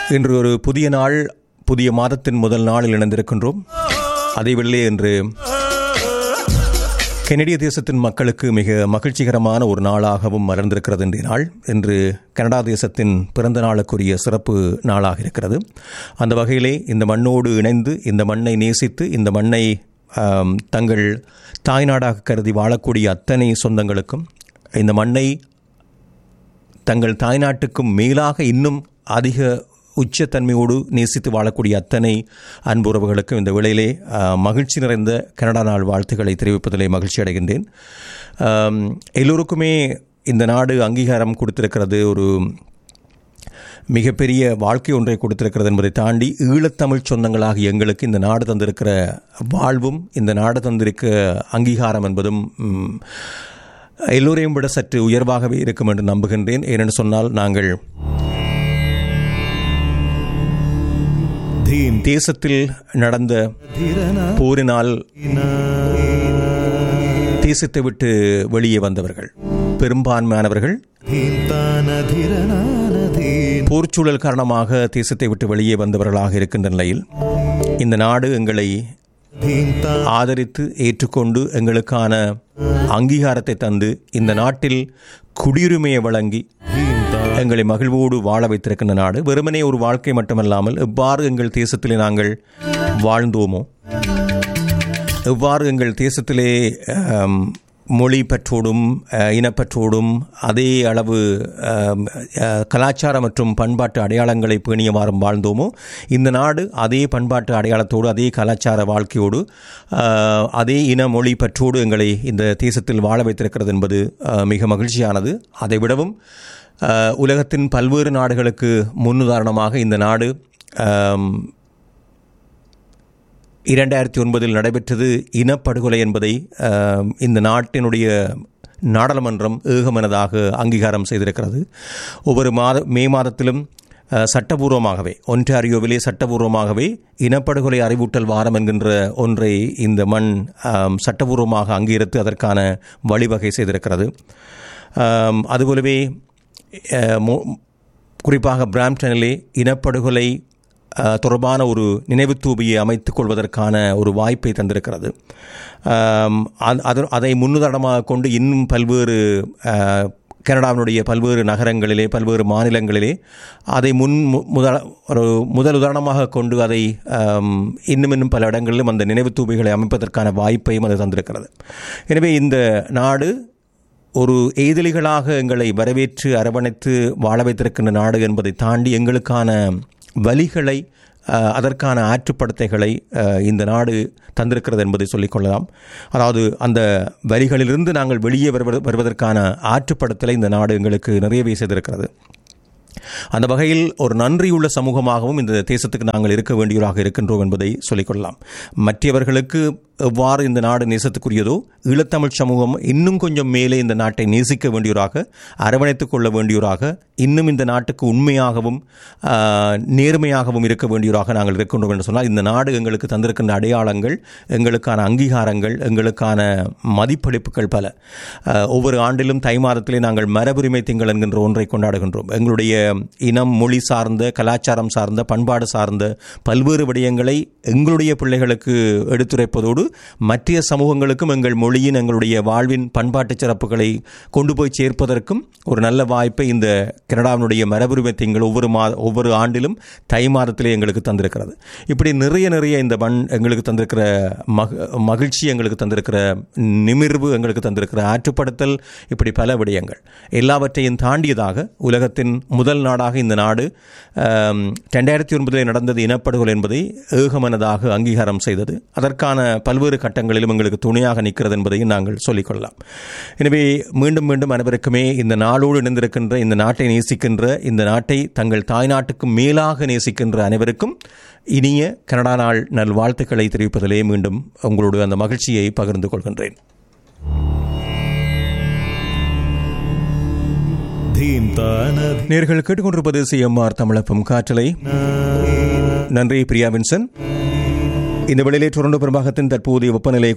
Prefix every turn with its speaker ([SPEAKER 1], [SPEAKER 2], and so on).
[SPEAKER 1] இன்று ஒரு புதிய நாள் புதிய மாதத்தின் முதல் நாளில் இணைந்திருக்கின்றோம் அதேவேளை இன்று கெனடிய தேசத்தின் மக்களுக்கு மிக மகிழ்ச்சிகரமான ஒரு நாளாகவும் மலர்ந்திருக்கிறது இன்றைய நாள் இன்று கனடா தேசத்தின் பிறந்த நாளுக்குரிய சிறப்பு நாளாக இருக்கிறது அந்த வகையிலே இந்த மண்ணோடு இணைந்து இந்த மண்ணை நேசித்து இந்த மண்ணை ஆம், தங்கள் தாய்நாடாக கருதி வாழக்கூடிய அத்தனை சொந்தங்களுக்கும் இந்த மண்ணை தங்கள் தாய்நாட்டுக்கும் மேலாக இன்னும் அதிக உச்சத்தன்மையோடு நேசித்து வாழக்கூடிய அத்தனை அன்புறவுகளுக்கும் இந்த வேளையிலே ஆ, மகிழ்ச்சி நிறைந்த கனடா நாள் வாழ்த்துக்களை தெரிவிப்பதிலே மகிழ்ச்சி அடைகின்றேன் ஆம், எல்லோருக்குமே இந்த நாடு அங்கீகாரம் கொடுத்திருக்கிறது ஒரு மிகப்பெரிய வாழ்க்கை ஒன்றை கொடுத்திருக்கிறது என்பதை தாண்டி ஈழத்தமிழ் சொந்தங்களாக எங்களுக்கு இந்த நாடு தந்திருக்கிற வாழ்வும் இந்த நாடு தந்திருக்க அங்கீகாரம் என்பதும் ம், எல்லோரையும் விட சற்று உயர்வாகவே இருக்கும் என்று நம்புகின்றேன் ஏனென்று சொன்னால் நாங்கள்
[SPEAKER 2] धीम
[SPEAKER 1] தேசத்தில் நடந்த
[SPEAKER 2] धीरना
[SPEAKER 1] போரினால் தேசத்தை விட்டு வெளியே வந்தவர்கள் பெரும்பான்மையானவர்கள்
[SPEAKER 2] धीमतान धीरनान धीन
[SPEAKER 1] போர்ச்சூழல் காரணமாக தேசத்தை விட்டு வெளியே வந்தவர்களாக இருக்கின்ற நிலையில் இந்த நாடு எங்களை
[SPEAKER 2] धीमता
[SPEAKER 1] ஆதரித்து ஏற்றுக்கொண்டு எங்களுக்கான அங்கீகாரத்தை தந்து இந்த நாட்டில் குடியுரிமையை வழங்கி எங்களை மகிழ்வோடு வாழ வைத்திருக்கின்ற நாடு வெறுமனே ஒரு வாழ்க்கை மட்டுமல்லாமல் எவ்வாறு எங்கள் தேசத்திலே நாங்கள் வாழ்ந்தோமோ எவ்வாறு எங்கள் தேசத்திலே ஆம், மொழி பற்றோடும் அஹ், இனப்பற்றோடும் அதே அளவு ஆம், அஹ், கலாச்சார மற்றும் பண்பாட்டு அடையாளங்களை பேணியவாறும் வாழ்ந்தோமோ இந்த நாடு அதே பண்பாட்டு அடையாளத்தோடு அதே கலாச்சார வாழ்க்கையோடு ஆஹ், அதே இன மொழி பற்றோடு எங்களை இந்த தேசத்தில் வாழ வைத்திருக்கிறது என்பது ஆஹ், மிக மகிழ்ச்சியானது அதை விடவும் ஆஹ், உலகத்தின் பல்வேறு நாடுகளுக்கு முன்னுதாரணமாக இந்த நாடு ஆம், இரண்டாயிரத்தி ஒன்பதில் நடைபெற்றது இனப்படுகொலை என்பதை ஆம், இந்த நாட்டினுடைய நாடாளுமன்றம் ஏகமனதாக அங்கீகாரம் செய்திருக்கிறது ஒவ்வொரு மாத மே மாதத்திலும் அஹ், சட்டபூர்வமாகவே ஒன்டாரியோவிலே சட்டபூர்வமாகவே இனப்படுகொலை அறிவூட்டல் வாரம் என்கின்ற ஒன்றை இந்த மண் ஆம், சட்டபூர்வமாக அங்கீகரித்து அதற்கான வழிவகை செய்திருக்கிறது ஆம், அதுபோலவே அஹ், மோ- குறிப்பாக பிராம்டனிலே இனப்படுகொலை அஹ், தொடர்பான ஒரு நினைவு தூபியை அமைத்துக் கொள்வதற்கான ஒரு வாய்ப்பை தந்திருக்கிறது ஆம், அது- அது- அதை முன்னுதாரணமாக கொண்டு இன்னும் பல்வேறு அஹ், கனடாவினுடைய பல்வேறு நகரங்களிலே பல்வேறு மாநிலங்களிலே அதை முன் மு- முதல ஒரு முதல் உதாரணமாக கொண்டு அதை ஆம், இன்னும் இன்னும் பல இடங்களிலும் அந்த நினைவு தூபிகளை அமைப்பதற்கான வாய்ப்பையும் அது தந்திருக்கிறது எனவே இந்த நாடு ஒரு எய்தலிகளாக எங்களை வரவேற்று அரவணைத்து வாழ வைத்திருக்கின்ற நாடு என்பதை தாண்டி எங்களுக்கான வழிகளை அஹ், அதற்கான ஆற்றுப்படுத்தைகளை அஹ், இந்த நாடு தந்திருக்கிறது என்பதை சொல்லிக்கொள்ளலாம் அதாவது அந்த வரிகளிலிருந்து நாங்கள் வெளியே வருவது வருவதற்கான ஆற்றுப்படுத்தலை இந்த நாடு எங்களுக்கு நிறையவே செய்திருக்கிறது அந்த வகையில் ஒரு நன்றியுள்ள சமூகமாகவும் இந்த தேசத்துக்கு நாங்கள் இருக்க வேண்டியவராக இருக்கின்றோம் என்பதை சொல்லிக்கொள்ளலாம் மற்றவர்களுக்கு எவ்வாறு இந்த நாடு நேசத்துக்குரியதோ ஈழத்தமிழ் சமூகம் இன்னும் கொஞ்சம் மேலே இந்த நாட்டை நேசிக்க வேண்டியவராக அரவணைத்துக் கொள்ள வேண்டியவராக இன்னும் இந்த நாட்டுக்கு உண்மையாகவும் ஆஹ், நேர்மையாகவும் இருக்க வேண்டியவராக நாங்கள் இருக்கின்றோம் என்று சொன்னால் இந்த நாடு எங்களுக்கு தந்திருக்கின்ற அடையாளங்கள் எங்களுக்கான அங்கீகாரங்கள் எங்களுக்கான மதிப்பளிப்புகள் பல ஆஹ், ஒவ்வொரு ஆண்டிலும் தை மாதத்திலே நாங்கள் மரபுரிமை திங்கள் என்கின்ற ஒன்றை கொண்டாடுகின்றோம் எங்களுடைய இனம் மொழி சார்ந்த கலாச்சாரம் சார்ந்த பண்பாடு சார்ந்த பல்வேறு விடயங்களை எங்களுடைய பிள்ளைகளுக்கு எடுத்துரைப்பதோடு மற்ற சமூகங்களுக்கும் எங்கள் மொழியின் எங்களுடைய வாழ்வின் பண்பாட்டு சிறப்புகளை கொண்டு போய் சேர்ப்பதற்கும் ஒரு நல்ல வாய்ப்பை இந்த கனடாவினுடைய மரபுரிமை திங்கள் ஒவ்வொரு மா ஒவ்வொரு ஆண்டிலும் தை மாதத்திலே எங்களுக்கு தந்திருக்கிறது இப்படி நிறைய நிறைய இந்த மண் எங்களுக்கு தந்திருக்கிற மக மகிழ்ச்சி எங்களுக்கு தந்திருக்கிற நிமிர்வு எங்களுக்கு தந்திருக்கிற ஆற்றுப்படுத்தல் இப்படி பல விடயங்கள் எல்லாவற்றையும் தாண்டியதாக உலகத்தின் முதல் நாடாக இந்த நாடு ஆம், ரெண்டாயிரத்தி ஒன்பதில் நடந்தது இனப்படுகொலை என்பதை ஏகமனதாக அங்கீகாரம் செய்தது அதற்கான பல்வேறு கட்டங்களிலும் எங்களுக்கு துணையாக நிற்கிறது என்பதையும் நாங்கள் சொல்லிக்கொள்ளலாம் எனவே மீண்டும் மீண்டும் அனைவருக்குமே இந்த நாளோடு இணைந்திருக்கின்ற இந்த நாட்டை நேசிக்கின்ற இந்த நாட்டை தங்கள் தாய்நாட்டுக்கு மேலாக நேசிக்கின்ற அனைவருக்கும் இனிய கனடா நாள் நல்வாழ்த்துக்களை தெரிவிப்பதிலே மீண்டும் உங்களோடு அந்த மகிழ்ச்சியை பகிர்ந்து கொள்கின்றேன்
[SPEAKER 2] धीमतान
[SPEAKER 1] நேர்கள் கேட்டுக்கொண்டிருப்பது சிஎம்ஆர் தமிழப்பம் காற்றலை நன்றி பிரியா வின்சன் இந்த வேளையிலே டொரண்டோ பெரும்பாகத்தின் தற்போதைய வெப்பநிலை